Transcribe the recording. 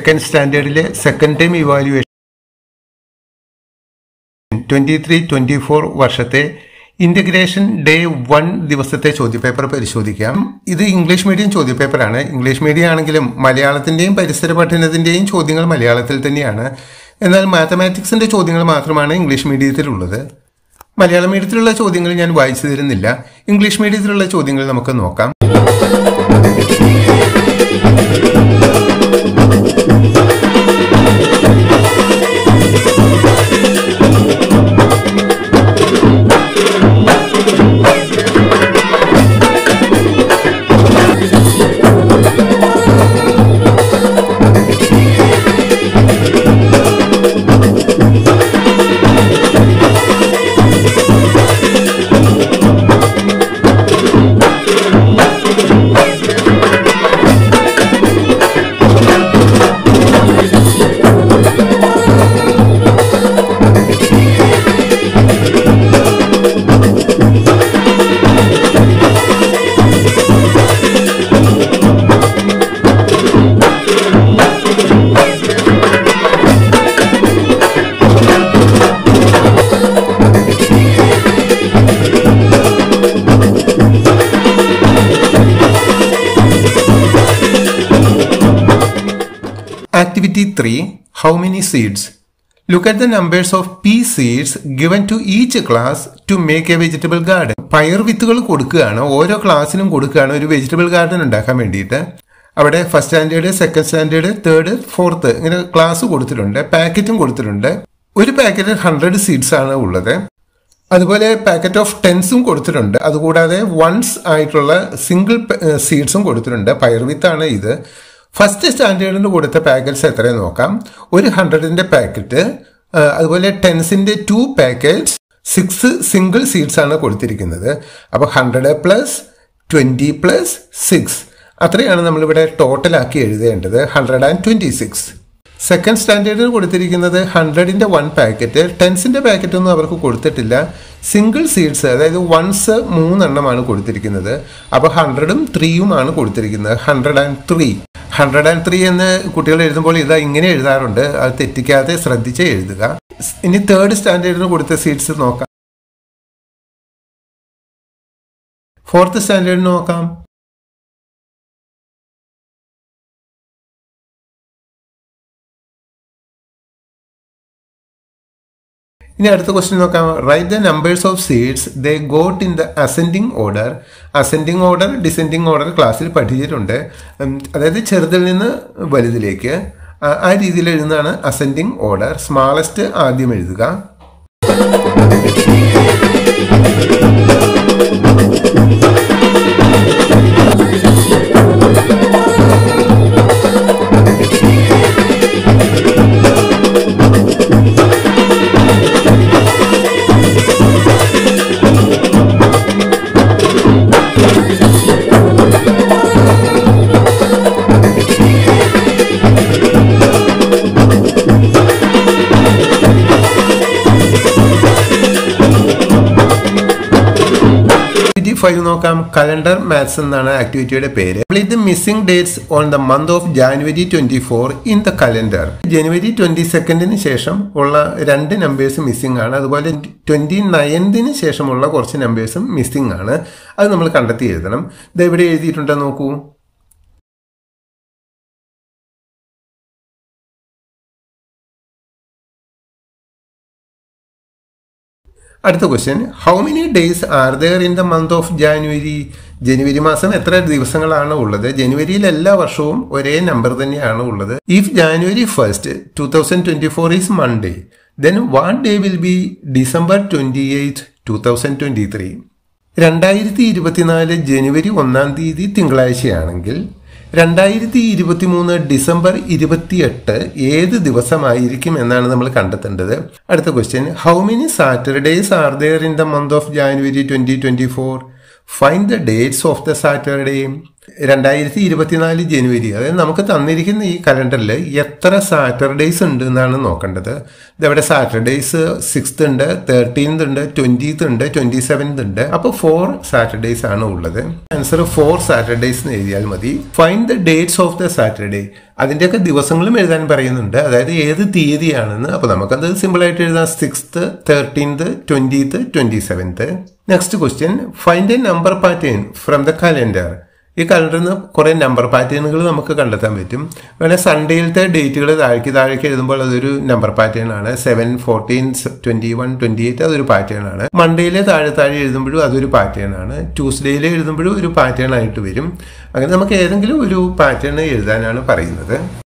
Second സ്റ്റാൻഡേർഡിലെ second time evaluation twenty three twenty four വർഷത്തെ integration day one ദിവസത്തെ ചോദ്യപേപ്പർ പരിശോധിക്കാം ഇത് ഇംഗ്ലീഷ് മീഡിയം ചോദ്യപേപ്പറാണ് ഇംഗ്ലീഷ് മീഡിയം ആണെങ്കിലും മലയാളത്തിന്റെയും പരിസര പഠനത്തിന്റെയും ചോദ്യങ്ങൾ മലയാളത്തിൽ തന്നെയാണ് എന്നാൽ മാത്തമാറ്റിക്സിന്റെ ചോദ്യങ്ങൾ മാത്രമാണ് ഇംഗ്ലീഷ് മീഡിയത്തിലുള്ളത് മലയാളം മീഡിയത്തിലുള്ള ചോദ്യങ്ങൾ ഞാൻ വായിച്ചു തരുന്നില്ല ഇംഗ്ലീഷ് മീഡിയത്തിലുള്ള ചോദ്യങ്ങൾ നമുക്ക് നോക്കാം Activity 3 How many seeds? Look at the numbers of pea seeds given to each class to make a vegetable garden. പയർ വിത്തുകൾ കൊടുക്കുകയാണ് ഓരോ ക്ലാസ്സിനും കൊടുക്കുകയാണ് ഒരു വെജിറ്റബിൾ ഗാർഡൻ ഉണ്ടാക്കാൻ വേണ്ടിയിട്ട് അവിടെ first standard second standard third fourth ഇങ്ങനെ ക്ലാസ് കൊടുത്തിട്ടുണ്ട് പാക്കറ്റും കൊടുത്തിട്ടുണ്ട് ഒരു പാക്കറ്റിൽ ഹൺഡ്രഡ് സീഡ്സ് ആണ് ഉള്ളത് അതുപോലെ പാക്കറ്റ് ഓഫ് ടെൻസും കൊടുത്തിട്ടുണ്ട് അതുകൂടാതെ വൺസ് ആയിട്ടുള്ള സിംഗിൾ സീഡ്സും കൊടുത്തിട്ടുണ്ട് പയർവിത്താണ് ഇത് ഫസ്റ്റ് സ്റ്റാൻഡേർഡിന് കൊടുത്ത പാക്കറ്റ്സ് എത്രയും നോക്കാം ഒരു ഹൺഡ്രഡിന്റെ പാക്കറ്റ് അതുപോലെ ടെൻസിന്റെ two packets six single seeds ആണ് കൊടുത്തിരിക്കുന്നത് അപ്പോൾ hundred plus twenty plus six അത്രയാണ് നമ്മളിവിടെ ടോട്ടലാക്കി എഴുതേണ്ടത് hundred and twenty six second സ്റ്റാൻഡേർഡിൽ കൊടുത്തിരിക്കുന്നത് ഹൺഡ്രഡിന്റെ വൺ പാക്കറ്റ് ടെൻസിന്റെ പാക്കറ്റ് ഒന്നും അവർക്ക് കൊടുത്തിട്ടില്ല സിംഗിൾ സീഡ്സ് അതായത് വൺസ് മൂന്നെണ്ണമാണ് കൊടുത്തിരിക്കുന്നത് അപ്പോൾ ഹൺഡ്രഡും ത്രീയുമാണ് കൊടുത്തിരിക്കുന്നത് hundred and three hundred and three എന്ന് കുട്ടികൾ എഴുതുമ്പോൾ ഇതാ ഇങ്ങനെ എഴുതാറുണ്ട് അത് തെറ്റിക്കാതെ ശ്രദ്ധിച്ച് എഴുതുക ഇനി തേർഡ് സ്റ്റാൻഡേർഡിന് കൊടുത്ത സീഡ്സ് നോക്കാം ഫോർത്ത് സ്റ്റാൻഡേർഡിന് നോക്കാം ഇനി അടുത്ത ക്വസ്റ്റ്യൻ നോക്കാം write the numbers of seeds they got in the ascending order ascending order descending order ക്ലാസ്സിൽ പഠിച്ചിട്ടുണ്ട് അതായത് ചെറുതിൽ നിന്ന് വലുതിലേക്ക് ആ രീതിയിൽ എഴുതുന്നതാണ് അസെൻഡിങ് ഓർഡർ സ്മാളസ്റ്റ് ആദ്യം എഴുതുക ഫൈവ് നോക്കാം കലണ്ടർ മാത്സ് എന്നാണ് ആക്ടിവിറ്റിയുടെ പേര് the missing dates on the month of January twenty four in the calendar January twenty സെക്കൻഡിന് ശേഷം ഉള്ള രണ്ട് നമ്പേഴ്സ് മിസ്സിംഗ് ആണ് അതുപോലെ ട്വന്റി നയൻതിന് ശേഷമുള്ള കുറച്ച് നമ്പേഴ്സും മിസ്സിംഗ് ആണ് അത് നമ്മൾ കണ്ടെത്തി എഴുതണം ഇത് എവിടെ എഴുതിയിട്ടുണ്ടോ നോക്കൂ അടുത്ത question how many days are there in the month of January ജനുവരി മാസം എത്ര ദിവസങ്ങളാണ് ഉള്ളത് ജനുവരിയിൽ എല്ലാ വർഷവും ഒരേ നമ്പർ തന്നെയാണ് ഉള്ളത് if January first two thousand twenty four is Monday then what day will be December twenty eight two thousand twenty three രണ്ടായിരത്തി ഇരുപത്തിനാല് ജനുവരി ഒന്നാം തീയതി തിങ്കളാഴ്ചയാണെങ്കിൽ രണ്ടായിരത്തി ഇരുപത്തി മൂന്ന് ഡിസംബർ ഇരുപത്തിയെട്ട് ഏത് ദിവസമായിരിക്കും എന്നാണ് നമ്മൾ കണ്ടെത്തേണ്ടത് അടുത്ത question how many Saturdays are there in the month of January twenty twenty four find the dates of the Saturday രണ്ടായിരത്തി ഇരുപത്തിനാല് ജനുവരി അതായത് നമുക്ക് തന്നിരിക്കുന്ന ഈ കലണ്ടറിൽ എത്ര സാറ്റർഡേയ്സ് ഉണ്ട് എന്നാണ് നോക്കേണ്ടത് ഇതവിടെ സാറ്റർഡേയ്സ് സിക്സ്ത് ഉണ്ട് തേർട്ടീൻത് ഉണ്ട് ട്വന്റീത്ത് ഉണ്ട് ട്വന്റി സെവൻത് ഉണ്ട് അപ്പോൾ ഫോർ സാറ്റർഡേയ്സ് ആണ് ഉള്ളത് ആൻസർ ഫോർ സാറ്റർഡേയ്സ് എന്ന് എഴുതിയാൽ മതി find the dates of the Saturday അതിൻ്റെയൊക്കെ ദിവസങ്ങളും എഴുതാൻ പറയുന്നുണ്ട് അതായത് ഏത് തീയതിയാണെന്ന് അപ്പോൾ നമുക്കത് സിമ്പിളായിട്ട് എഴുതാം sixth thirteenth twentieth twenty seventh next question find a number pattern from the calendar ഈ കലണ്ടറിൽ നിന്ന് കുറേ നമ്പർ പാറ്റേണുകൾ നമുക്ക് കണ്ടെത്താൻ പറ്റും വേണേൽ സൺഡേയിലത്തെ ഡേറ്റുകൾ താഴേക്ക് താഴേക്ക് എഴുതുമ്പോൾ അതൊരു നമ്പർ പാറ്റേൺ ആണ് seven fourteen twenty one twenty eight അതൊരു പാറ്റേൺ ആണ് മൺഡേയിലെ താഴെ താഴെ എഴുതുമ്പോഴും അതൊരു പാറ്റേൺ ആണ് ട്യൂസ്ഡേയിൽ എഴുതുമ്പോഴും ഒരു പാറ്റേൺ ആയിട്ട് വരും അങ്ങനെ നമുക്ക് ഏതെങ്കിലും ഒരു പാറ്റേൺ എഴുതാനാണ് പറയുന്നത്